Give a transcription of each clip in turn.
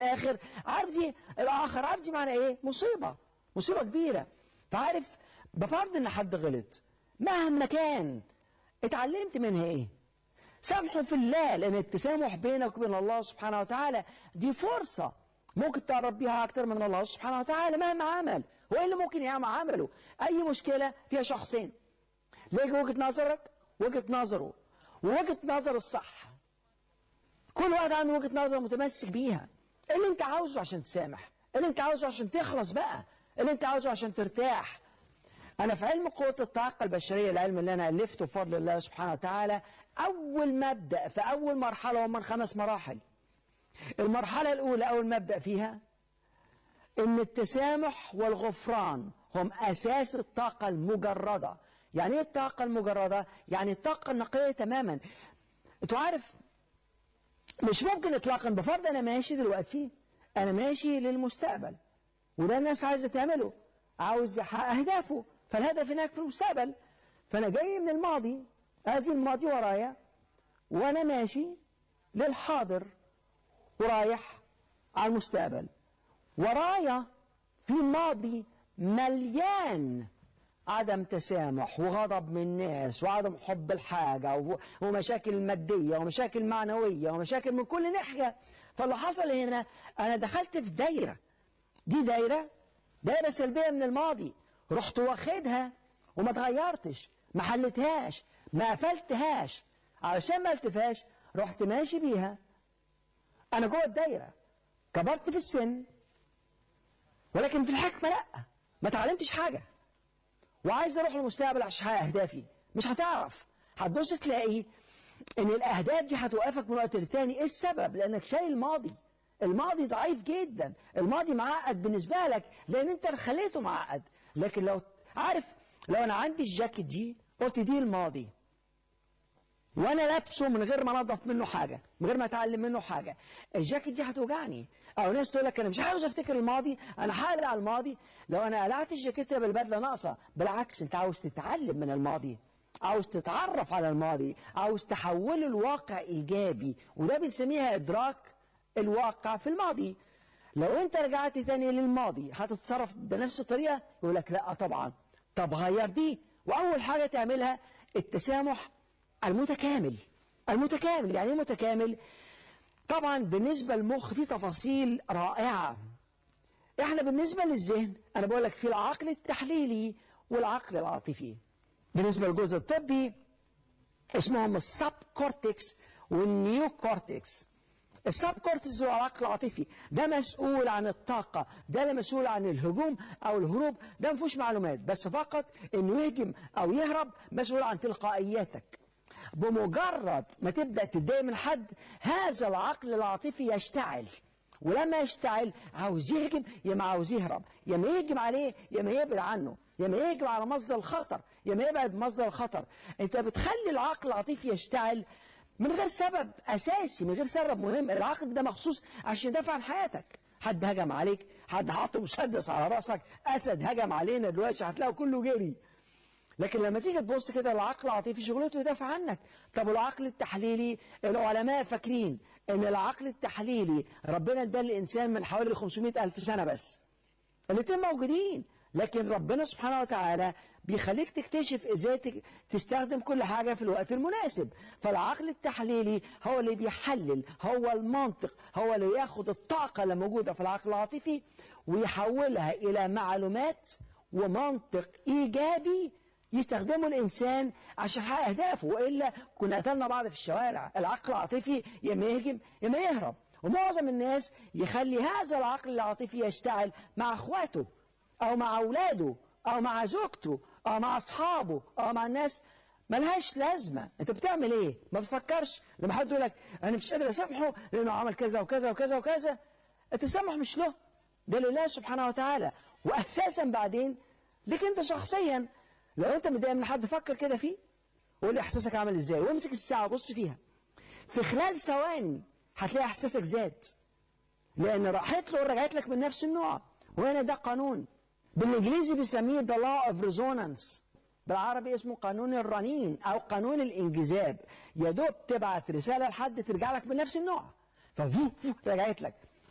الاخر عارف دي الاخر عارف دي معنى ايه مصيبه مصيبه كبيره فعارف بفرض ان حد غلط مهما كان اتعلمت منها ايه سامحوا في الله لان التسامح بينك وبين الله سبحانه وتعالى دي فرصه ممكن تقرب بيها اكتر من الله سبحانه وتعالى مهما عمل هو ايه اللي ممكن يعمل عمله اي مشكله فيها شخصين ليك وجهه نظرك وجهه نظره ووجهه نظر الصح كل واحد عنده وجهه نظر متمسك بيها ايه اللي انت عاوزه عشان تسامح ايه اللي انت عاوزه عشان تخلص بقى ايه اللي انت عاوزه عشان ترتاح انا في علم قوه الطاقه البشريه العلم اللي انا الفته بفضل الله سبحانه وتعالى اول مبدا في اول مرحله هم من خمس مراحل المرحله الاولى اول مبدا فيها ان التسامح والغفران هم اساس الطاقه المجرده يعني ايه الطاقه المجرده يعني الطاقه النقيه تماما انت عارف مش ممكن اطلاقا بفرض انا ماشي دلوقتي انا ماشي للمستقبل وده الناس عايزه تعمله عاوز يحقق اهدافه فالهدف هناك في المستقبل فانا جاي من الماضي ادي الماضي ورايا وانا ماشي للحاضر ورايح على المستقبل ورايا في ماضي مليان عدم تسامح وغضب من الناس وعدم حب الحاجة ومشاكل مادية ومشاكل معنوية ومشاكل من كل ناحية فاللي حصل هنا أنا دخلت في دايرة دي دايرة دايرة سلبية من الماضي رحت واخدها وما اتغيرتش ما حلتهاش ما قفلتهاش علشان ما قلتفهاش رحت ماشي بيها أنا جوه الدايرة كبرت في السن ولكن في الحكمة لأ ما اتعلمتش حاجة وعايز اروح للمستقبل عشان احقق اهدافي مش هتعرف هتبص تلاقي ان الاهداف دي هتوقفك من وقت للتاني ايه السبب لانك شايل الماضي الماضي ضعيف جدا الماضي معقد بالنسبه لك لان انت خليته معقد لكن لو عارف لو انا عندي الجاكيت دي قلت دي الماضي وانا لابسه من غير ما انضف منه حاجه من غير ما اتعلم منه حاجه الجاكيت دي هتوجعني او ناس تقول لك انا مش عاوز افتكر الماضي انا هقلع على الماضي لو انا قلعت الجاكيت بالبدله ناقصه بالعكس انت عاوز تتعلم من الماضي عاوز تتعرف على الماضي عاوز تحوله لواقع ايجابي وده بنسميها ادراك الواقع في الماضي لو انت رجعت تاني للماضي هتتصرف بنفس الطريقه يقول لك لا طبعا طب غير دي واول حاجه تعملها التسامح المتكامل المتكامل يعني ايه متكامل طبعا بالنسبه للمخ في تفاصيل رائعه احنا بالنسبه للذهن انا بقول لك في العقل التحليلي والعقل العاطفي بالنسبه للجزء الطبي اسمهم السب كورتكس والنيو كورتكس السب كورتكس هو العقل العاطفي ده مسؤول عن الطاقة ده اللي مسؤول عن الهجوم أو الهروب ده ما فيهوش معلومات بس فقط إنه يهجم أو يهرب مسؤول عن تلقائياتك بمجرد ما تبدأ تتضايق من حد هذا العقل العاطفي يشتعل ولما يشتعل عاوز يهجم يا ما عاوز يهرب يا ما يهجم عليه يا ما يبعد عنه يا ما يهجم على مصدر الخطر يا ما يبعد مصدر الخطر انت بتخلي العقل العاطفي يشتعل من غير سبب اساسي من غير سبب مهم العقل ده مخصوص عشان يدافع عن حياتك حد هجم عليك حد حط مسدس على راسك اسد هجم علينا دلوقتي هتلاقوا كله جري لكن لما تيجي تبص كده العقل العاطفي شغلته يدافع عنك طب العقل التحليلي العلماء فاكرين ان العقل التحليلي ربنا اداه للانسان من حوالي 500 الف سنه بس الاثنين موجودين لكن ربنا سبحانه وتعالى بيخليك تكتشف ازاي تستخدم كل حاجه في الوقت المناسب فالعقل التحليلي هو اللي بيحلل هو المنطق هو اللي ياخد الطاقه اللي موجوده في العقل العاطفي ويحولها الى معلومات ومنطق ايجابي يستخدمه الانسان عشان يحقق اهدافه والا كنا قتلنا بعض في الشوارع العقل العاطفي يا ما يهجم يا ما يهرب ومعظم الناس يخلي هذا العقل العاطفي يشتعل مع اخواته او مع اولاده او مع زوجته او مع اصحابه او مع الناس ملهاش لازمه انت بتعمل ايه ما بتفكرش لما حد يقول لك انا مش قادر اسامحه لانه عمل كذا وكذا وكذا وكذا التسامح مش له ده لله سبحانه وتعالى واساسا بعدين لك انت شخصيا لو انت متضايق من حد فكر كده فيه وقول لي احساسك عامل ازاي وامسك الساعه وبص فيها في خلال ثواني هتلاقي احساسك زاد لان راحت له ورجعت لك من نفس النوع وهنا ده قانون بالانجليزي بيسميه the law of resonance بالعربي اسمه قانون الرنين او قانون الانجذاب يا دوب تبعت رساله لحد ترجع لك من نفس النوع ففو رجعت لك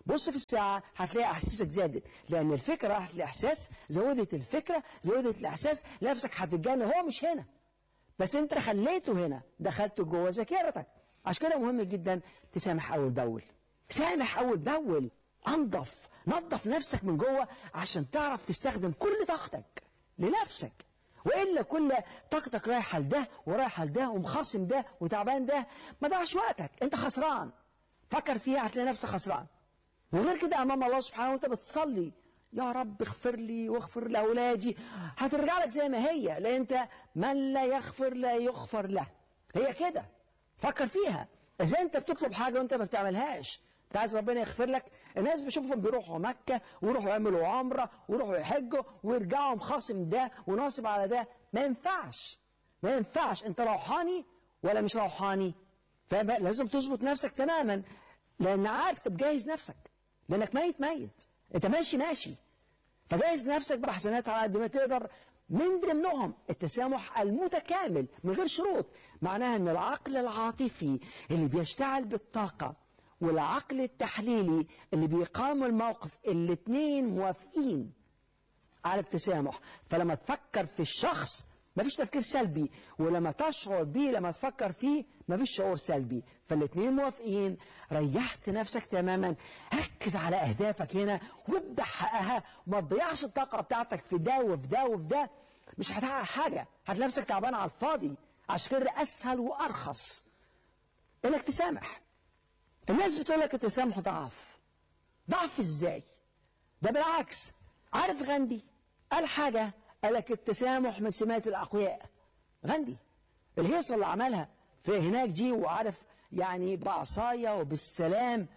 بص في الساعة هتلاقي أحاسيسك زادت لأن الفكرة راحت لإحساس زودت الفكرة زودت الإحساس نفسك هتتجنن هو مش هنا بس أنت خليته هنا دخلته جوه ذاكرتك عشان كده مهم جدا تسامح أول بأول سامح أول بأول أنظف نظف نفسك من جوه عشان تعرف تستخدم كل طاقتك لنفسك والا كل طاقتك رايحه لده ورايحه لده ومخاصم ده وتعبان ده ما ضيعش وقتك انت خسران فكر فيها هتلاقي نفسك خسران وغير كده امام الله سبحانه وانت بتصلي يا رب اغفر لي واغفر لاولادي هترجع لك زي ما هي لان انت من لا يغفر لا يغفر له هي كده فكر فيها ازاي انت بتطلب حاجه وانت ما بتعملهاش انت عايز ربنا يغفر لك الناس بشوفهم بيروحوا مكة ويروحوا يعملوا عمرة ويروحوا يحجوا ويرجعوا مخاصم ده وناصب على ده ما ينفعش ما ينفعش انت روحاني ولا مش روحاني فلازم تظبط نفسك تماما لان عارف تجهز نفسك لانك ميت ميت انت ماشي ماشي فجهز نفسك بحسنات على قد ما تقدر من ضمنهم التسامح المتكامل من غير شروط معناها ان العقل العاطفي اللي بيشتغل بالطاقه والعقل التحليلي اللي بيقام الموقف الاثنين موافقين على التسامح فلما تفكر في الشخص مفيش تفكير سلبي ولما تشعر بيه لما تفكر فيه مفيش شعور سلبي فالاثنين موافقين ريحت نفسك تماما ركز على اهدافك هنا وابدا حققها وما تضيعش الطاقه بتاعتك في ده وفي ده وفي ده مش هتحقق حاجه هتلاقي نفسك تعبان على الفاضي عشان كده اسهل وارخص انك تسامح الناس بتقول لك التسامح ضعف ضعف ازاي ده بالعكس عارف غاندي قال حاجة قال لك التسامح من سمات الأقوياء غاندي الهيصة اللي عملها في هناك دي وعارف يعني بعصاية وبالسلام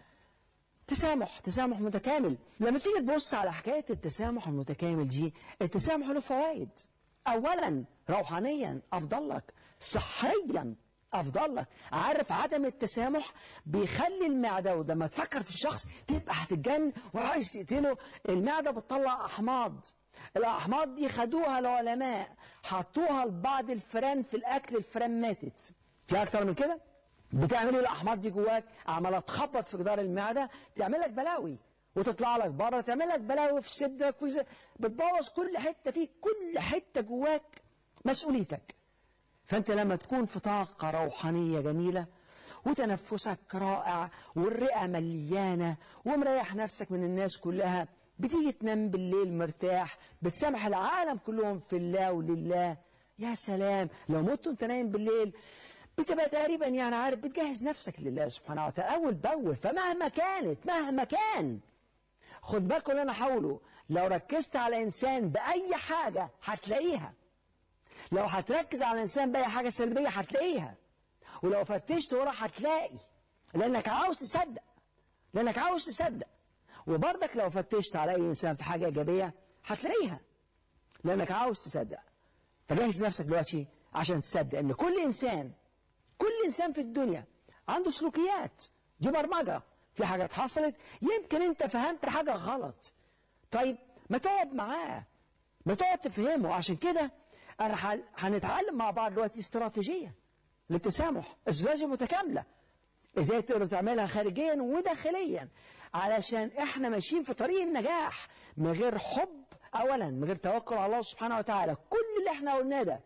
تسامح تسامح متكامل لما تيجي تبص على حكاية التسامح المتكامل دي التسامح له فوائد أولا روحانيا أفضل لك صحيا افضل لك عارف عدم التسامح بيخلي المعده ولما تفكر في الشخص تبقى هتتجن وعايز تقتله المعده بتطلع احماض الاحماض دي خدوها العلماء حطوها لبعض الفئران في الاكل الفئران ماتت في اكتر من كده بتعمل ايه الاحماض دي جواك عماله تخبط في جدار المعده تعمل لك بلاوي وتطلع لك بره تعمل لك بلاوي في صدرك وز... بتبوظ كل حته فيك كل حته جواك مسؤوليتك فأنت لما تكون في طاقة روحانية جميلة وتنفسك رائع والرئة مليانة ومريح نفسك من الناس كلها بتيجي تنام بالليل مرتاح بتسامح العالم كلهم في الله ولله يا سلام لو مت انت نايم بالليل بتبقى تقريبا يعني عارف بتجهز نفسك لله سبحانه وتعالى اول باول فمهما كانت مهما كان خد بالكم اللي انا هقوله لو ركزت على انسان باي حاجه هتلاقيها لو هتركز على الانسان باي حاجه سلبيه هتلاقيها ولو فتشت ورا هتلاقي لانك عاوز تصدق لانك عاوز تصدق وبرضك لو فتشت على اي انسان في حاجه ايجابيه هتلاقيها لانك عاوز تصدق فجهز نفسك دلوقتي عشان تصدق ان كل انسان كل انسان في الدنيا عنده سلوكيات دي برمجه في حاجات حصلت يمكن انت فهمت حاجه غلط طيب ما تقعد معاه ما تقعد تفهمه عشان كده انا هنتعلم مع بعض دلوقتي استراتيجيه للتسامح استراتيجيه متكامله ازاي تقدر تعملها خارجيا وداخليا علشان احنا ماشيين في طريق النجاح من غير حب اولا من غير توكل على الله سبحانه وتعالى كل اللي احنا قلناه ده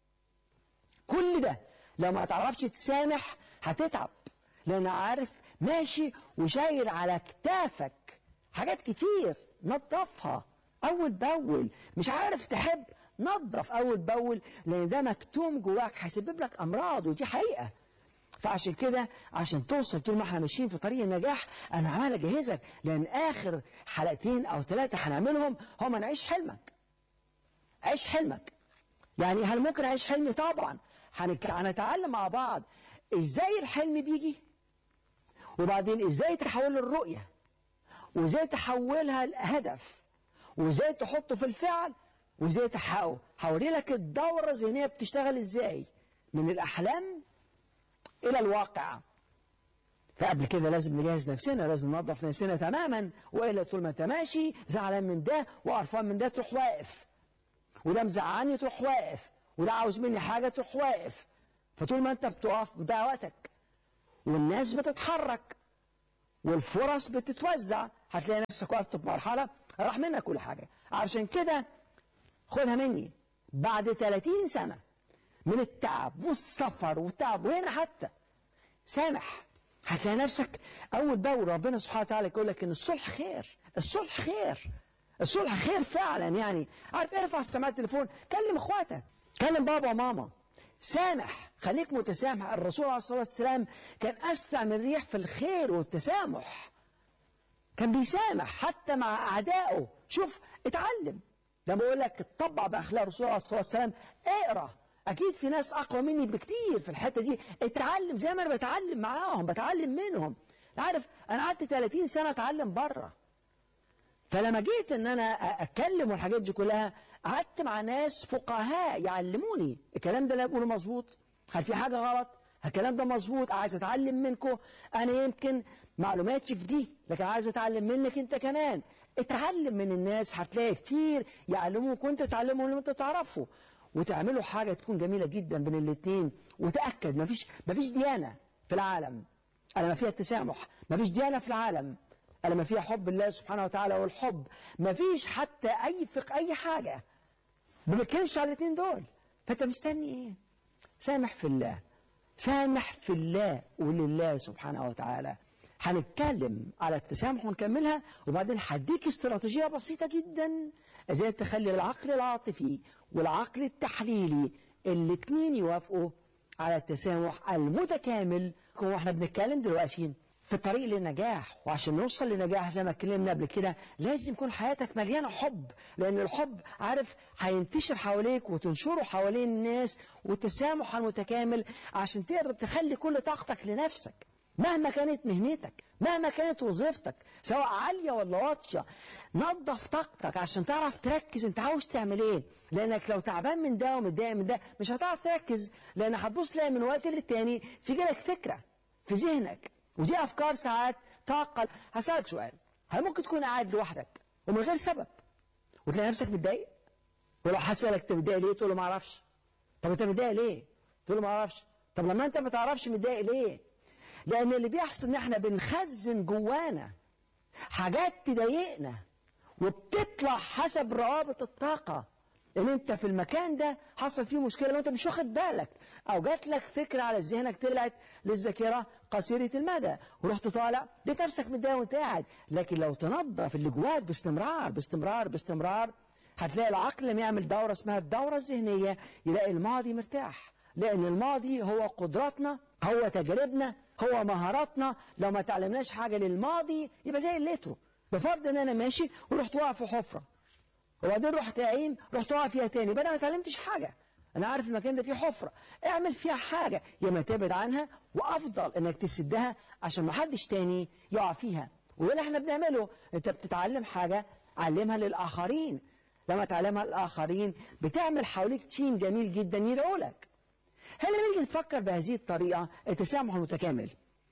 كل ده لو ما تعرفش تسامح هتتعب لان عارف ماشي وشايل على كتافك حاجات كتير نظفها اول باول مش عارف تحب نظف اول باول لان ده مكتوم جواك هيسبب لك امراض ودي حقيقه فعشان كده عشان توصل طول ما احنا ماشيين في طريق النجاح انا عمال اجهزك لان اخر حلقتين او ثلاثه هنعملهم هم نعيش حلمك عيش حلمك يعني هل ممكن اعيش حلمي طبعا هنتعلم مع بعض ازاي الحلم بيجي وبعدين ازاي تحول الرؤيه وازاي تحولها لهدف وازاي تحطه في الفعل وازاي تحققه هوري لك الدوره الذهنيه بتشتغل ازاي من الاحلام الى الواقع فقبل كده لازم نجهز نفسنا لازم ننظف نفسنا تماما والا طول ما انت ماشي زعلان من ده وقرفان من ده تروح واقف وده مزعلني تروح واقف وده عاوز مني حاجه تروح واقف فطول ما انت بتقف بتضيع وقتك والناس بتتحرك والفرص بتتوزع هتلاقي نفسك وقفت في مرحله راح منك كل حاجه عشان كده خدها مني بعد 30 سنه من التعب والسفر والتعب وهنا حتى سامح هتلاقي نفسك اول باول ربنا سبحانه وتعالى يقول لك ان الصلح خير الصلح خير الصلح خير فعلا يعني عارف ارفع السماعه التليفون كلم اخواتك كلم بابا وماما سامح خليك متسامح الرسول عليه الصلاه والسلام كان اسرع من الريح في الخير والتسامح كان بيسامح حتى مع اعدائه شوف اتعلم ده بقول لك اتطبع باخلاق الرسول عليه الصلاه والسلام اقرا اكيد في ناس اقوى مني بكتير في الحته دي اتعلم زي ما انا بتعلم معاهم بتعلم منهم عارف انا قعدت 30 سنه اتعلم بره فلما جيت ان انا اتكلم والحاجات دي كلها قعدت مع ناس فقهاء يعلموني الكلام ده اللي بقوله مظبوط هل في حاجه غلط الكلام ده مظبوط عايز اتعلم منكم انا يمكن معلوماتي في دي لكن عايز اتعلم منك انت كمان اتعلم من الناس هتلاقي كتير يعلموك وانت تعلمهم اللي انت تعرفه وتعملوا حاجه تكون جميله جدا بين الاثنين وتاكد مفيش مفيش ديانه في العالم الا ما فيها التسامح مفيش ديانه في العالم الا ما فيها حب الله سبحانه وتعالى والحب مفيش حتى اي فقه اي حاجه ما بتكلمش على الاثنين دول فانت مستني ايه سامح في الله سامح في الله ولله سبحانه وتعالى هنتكلم على التسامح ونكملها وبعدين هديك استراتيجية بسيطة جدا ازاي تخلي العقل العاطفي والعقل التحليلي الاثنين يوافقوا على التسامح المتكامل واحنا بنتكلم دلوقتي في الطريق للنجاح وعشان نوصل للنجاح زي ما اتكلمنا قبل كده لازم يكون حياتك مليانه حب لان الحب عارف هينتشر حواليك وتنشره حوالين الناس والتسامح المتكامل عشان تقدر تخلي كل طاقتك لنفسك مهما كانت مهنتك مهما كانت وظيفتك سواء عالية ولا واطية نظف طاقتك عشان تعرف تركز انت عاوز تعمل ايه لانك لو تعبان من ده ومتضايق من ده مش هتعرف تركز لان هتبص تلاقي من وقت للتاني تيجي لك فكرة في ذهنك ودي افكار ساعات طاقة هسألك سؤال هل ممكن تكون قاعد لوحدك ومن غير سبب وتلاقي نفسك متضايق ولو حد سألك انت متضايق ليه تقول له ما اعرفش طب انت متضايق ليه تقول له ما اعرفش طب لما انت ما تعرفش متضايق ليه لان اللي بيحصل ان احنا بنخزن جوانا حاجات تضايقنا وبتطلع حسب روابط الطاقة ان انت في المكان ده حصل فيه مشكلة وانت مش واخد بالك او جات لك فكرة على ذهنك طلعت للذاكرة قصيرة المدى ورحت طالع لقيت نفسك متضايق وانت قاعد لكن لو تنظف اللي جواك باستمرار باستمرار باستمرار هتلاقي العقل لما يعمل دورة اسمها الدورة الذهنية يلاقي الماضي مرتاح لأن الماضي هو قدراتنا هو تجاربنا هو مهاراتنا لو ما تعلمناش حاجة للماضي يبقى زي الليترو بفرض ان انا ماشي ورحت واقع في حفرة وبعدين رحت قايم رحت واقع فيها تاني يبقى انا ما اتعلمتش حاجة انا عارف المكان ده فيه حفرة اعمل فيها حاجة يا ما تبعد عنها وافضل انك تسدها عشان ما حدش تاني يقع فيها وده اللي احنا بنعمله انت بتتعلم حاجة علمها للاخرين لما تعلمها للاخرين بتعمل حواليك تيم جميل جدا يدعو لك هل نيجي نفكر بهذه الطريقة التسامح المتكامل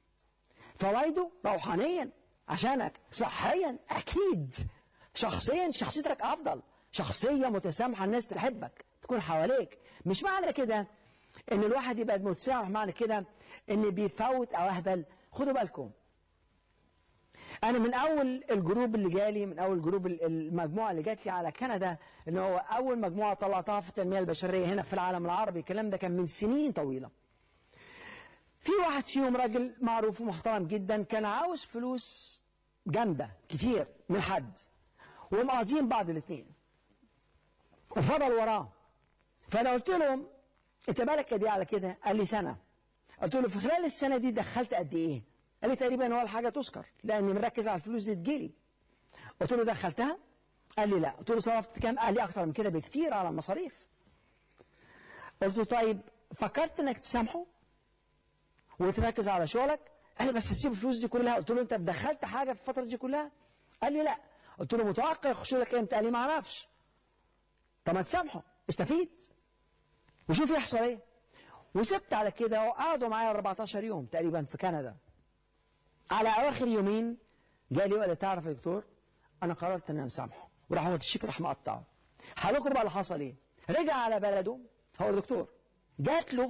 فوائده روحانيا عشانك صحيا أكيد شخصيا شخصيتك أفضل شخصية متسامحة الناس تحبك تكون حواليك مش معنى كده ان الواحد يبقى متسامح معنى كده ان بيفوت او اهبل خدوا بالكم انا من اول الجروب اللي جالي من اول جروب المجموعه اللي جات لي على كندا ان هو اول مجموعه طلعتها في التنميه البشريه هنا في العالم العربي الكلام ده كان من سنين طويله في واحد فيهم راجل معروف ومحترم جدا كان عاوز فلوس جامده كتير من حد ومقاضيين بعض الاثنين وفضل وراه فانا قلت لهم انت بالك قد ايه على كده قال لي سنه قلت له في خلال السنه دي دخلت قد ايه قال لي تقريبا ولا حاجه تذكر لاني مركز على الفلوس دي تجيلي قلت له دخلتها قال لي لا قلت له صرفت كام قال لي اكتر من كده بكتير على المصاريف قلت له طيب فكرت انك تسامحه وتركز على شغلك قال لي بس هسيب الفلوس دي كلها قلت له انت دخلت حاجه في الفتره دي كلها قال لي لا قلت له متوقع يخش لك امتى قال لي ما اعرفش طب ما تسامحه استفيد وشوف يحصل ايه وسبت على كده وقعدوا معايا 14 يوم تقريبا في كندا على اواخر يومين جالي وقال لي تعرف يا دكتور انا قررت ان انا اسامحه وراح هو الشيك راح مقطعه هقول لكم بقى اللي حصل ايه رجع على بلده هو الدكتور جات له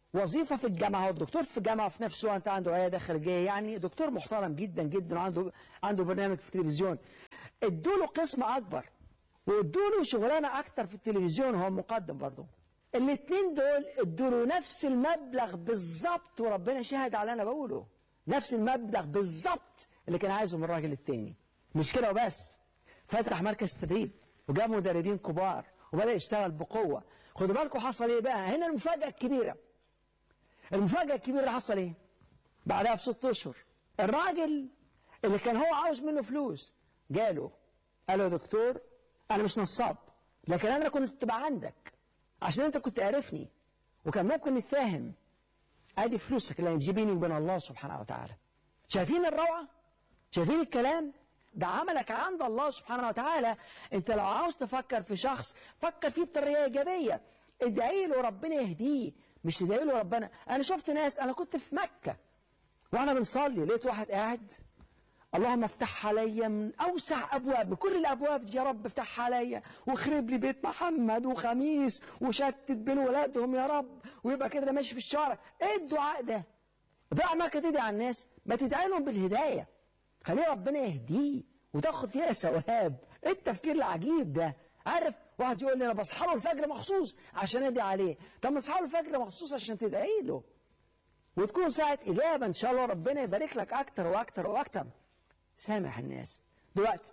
وظيفه في الجامعه هو الدكتور في الجامعه في نفس الوقت عنده عياده خارجيه يعني دكتور محترم جدا جدا وعنده عنده برنامج في التلفزيون ادوا له قسم اكبر وادوا له شغلانه اكتر في التلفزيون هو مقدم برضه الاثنين دول ادوا له نفس المبلغ بالظبط وربنا شهد على انا بقوله نفس المبلغ بالظبط اللي كان عايزه من الراجل التاني مش كده وبس فتح مركز تدريب وجاب مدربين كبار وبدا يشتغل بقوه خدوا بالكم حصل ايه بقى هنا المفاجاه الكبيره المفاجاه الكبيره اللي حصل ايه بعدها بست اشهر الراجل اللي كان هو عاوز منه فلوس جاله قال له يا دكتور انا مش نصاب لكن انا كنت تبقى عندك عشان انت كنت عارفني وكان ممكن نتفاهم ادي فلوسك اللي هتجيبيني وبين الله سبحانه وتعالى شايفين الروعه شايفين الكلام ده عملك عند الله سبحانه وتعالى انت لو عاوز تفكر في شخص فكر فيه بطريقه ايجابيه ادعي له ربنا يهديه مش تدعي له ربنا انا شفت ناس انا كنت في مكه وانا بنصلي لقيت واحد قاعد اللهم افتح عليا من اوسع ابواب بكل الابواب دي يا رب افتحها عليا واخرب لي بيت محمد وخميس وشتت بين ولادهم يا رب ويبقى كده ماشي في الشارع ايه الدعاء ده؟ دعاء ما تدعي على الناس ما تدعي لهم بالهدايه خليه ربنا يهديه وتاخد فيها ثواب ايه التفكير العجيب ده عارف واحد يقول لي انا بصحى له الفجر مخصوص عشان ادعي عليه طب ما تصحى له الفجر مخصوص عشان تدعي له وتكون ساعة إجابة إن شاء الله ربنا يبارك لك أكتر وأكتر وأكتر سامح الناس دلوقتي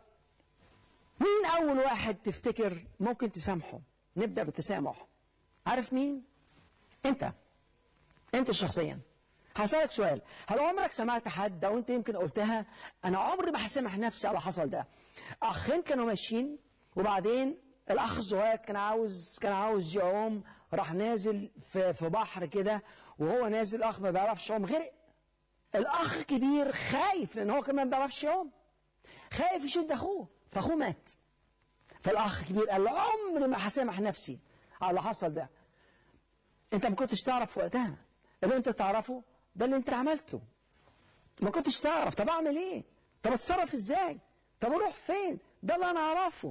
مين أول واحد تفتكر ممكن تسامحه نبدأ بالتسامح عارف مين أنت أنت شخصيا هسألك سؤال هل عمرك سمعت حد أو أنت يمكن قلتها أنا عمري ما هسامح نفسي على حصل ده أخين كانوا ماشيين وبعدين الأخ الصغير كان عاوز كان عاوز يعوم راح نازل في في بحر كده وهو نازل الأخ ما بيعرفش يعوم غرق الأخ كبير خايف لأن هو كمان ما بيعرفش يعوم خايف يشد أخوه فأخوه مات فالأخ الكبير قال له عمري ما هسامح نفسي على اللي حصل ده أنت ما كنتش تعرف وقتها اللي أنت تعرفه ده اللي أنت عملته ما كنتش تعرف طب أعمل إيه طب أتصرف إزاي طب أروح فين ده اللي أنا أعرفه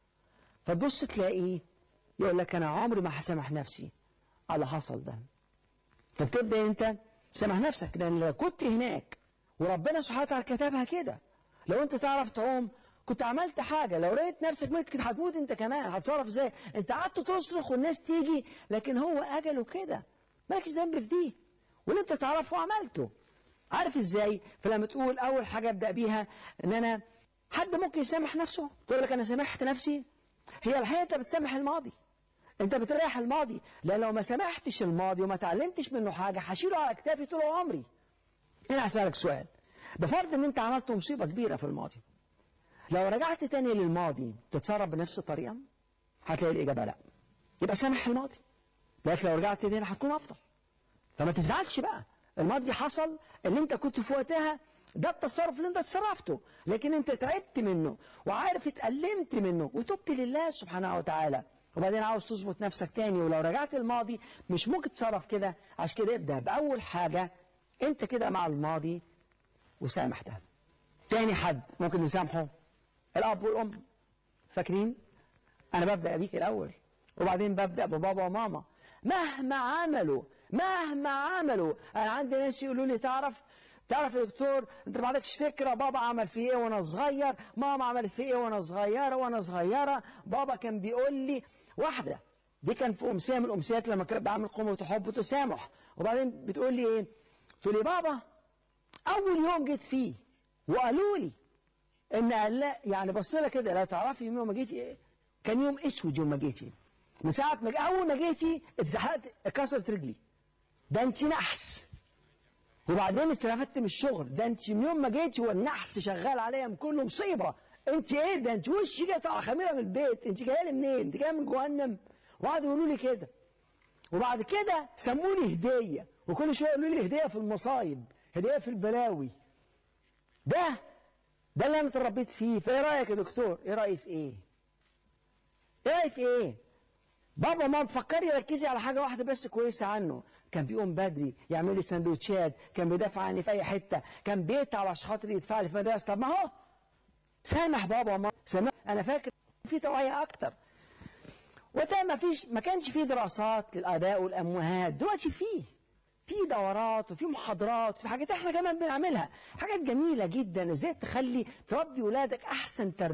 فتبص تلاقيه يقول لك أنا عمري ما هسامح نفسي على اللي حصل ده فبتبدأ أنت سامح نفسك لأن لو كنت هناك وربنا سبحانه وتعالى كتبها كده لو أنت تعرف تعوم كنت عملت حاجة لو لقيت نفسك ميت كنت هتموت أنت كمان هتصرف إزاي أنت قعدت تصرخ والناس تيجي لكن هو أجله كده مالكش ذنب في دي واللي أنت تعرفه عملته عارف إزاي فلما تقول أول حاجة أبدأ بيها إن أنا حد ممكن يسامح نفسه تقول لك أنا سامحت نفسي هي الحقيقة أنت بتسامح الماضي انت بتريح الماضي لان لو ما سامحتش الماضي وما تعلمتش منه حاجه هشيله على كتافي طول عمري هنا هسالك سؤال بفرض ان انت عملت مصيبه كبيره في الماضي لو رجعت تاني للماضي تتصرف بنفس الطريقه هتلاقي الاجابه لا يبقى سامح الماضي لكن لو رجعت تاني هتكون افضل فما تزعلش بقى الماضي حصل اللي انت كنت في وقتها ده التصرف اللي انت تصرفته لكن انت تعبت منه وعارف اتألمت منه وتبت لله سبحانه وتعالى وبعدين عاوز تظبط نفسك تاني ولو رجعت الماضي مش ممكن تتصرف كده عشان كده ابدا باول حاجه انت كده مع الماضي وسامح ده تاني حد ممكن نسامحه الاب والام فاكرين انا ببدا بيك الاول وبعدين ببدا ببابا وماما مهما عملوا مهما عملوا انا عندي ناس يقولوا لي تعرف تعرف يا دكتور انت ما عندكش فكره بابا عمل في ايه وانا صغير ماما عملت في ايه وانا صغيره وانا صغيره بابا كان بيقول لي واحده دي كان في امسيه من الامسيات لما كنت بعمل قوه حب وتسامح وبعدين بتقول لي ايه تقول لي بابا اول يوم جيت فيه وقالوا لي ان لا يعني بص لها كده لا تعرفي يوم ما جيتي ايه كان يوم اسود يوم ما جيتي من ساعه ما اول ما جيتي اتزحلقت اتكسرت رجلي ده انت نحس وبعدين اترفدت من الشغل ده انت من يوم ما جيتي والنحس شغال عليا من كله مصيبه انت ايه ده انت وشي جايه طالعه خميره من البيت انت جايه لي منين انت جايه من جهنم وقعدوا يقولوا لي كده وبعد كده سموني هديه وكل شويه يقولوا لي هديه في المصايب هديه في البلاوي ده ده اللي انا اتربيت فيه فايه رايك يا دكتور ايه رايي في ايه ايه رايي في ايه بابا ما تفكري ركزي على حاجه واحده بس كويسه عنه كان بيقوم بدري يعمل لي سندوتشات كان بيدافع عني في اي حته كان بيتعب عشان خاطر يدفع لي في مدرسه طب ما هو سامح بابا وماما سامح انا فاكر في توعيه اكتر وقتها ما فيش ما كانش في دراسات للاباء والامهات دلوقتي فيه في دورات وفي محاضرات وفي حاجات احنا كمان بنعملها حاجات جميله جدا ازاي تخلي تربي ولادك احسن تربيه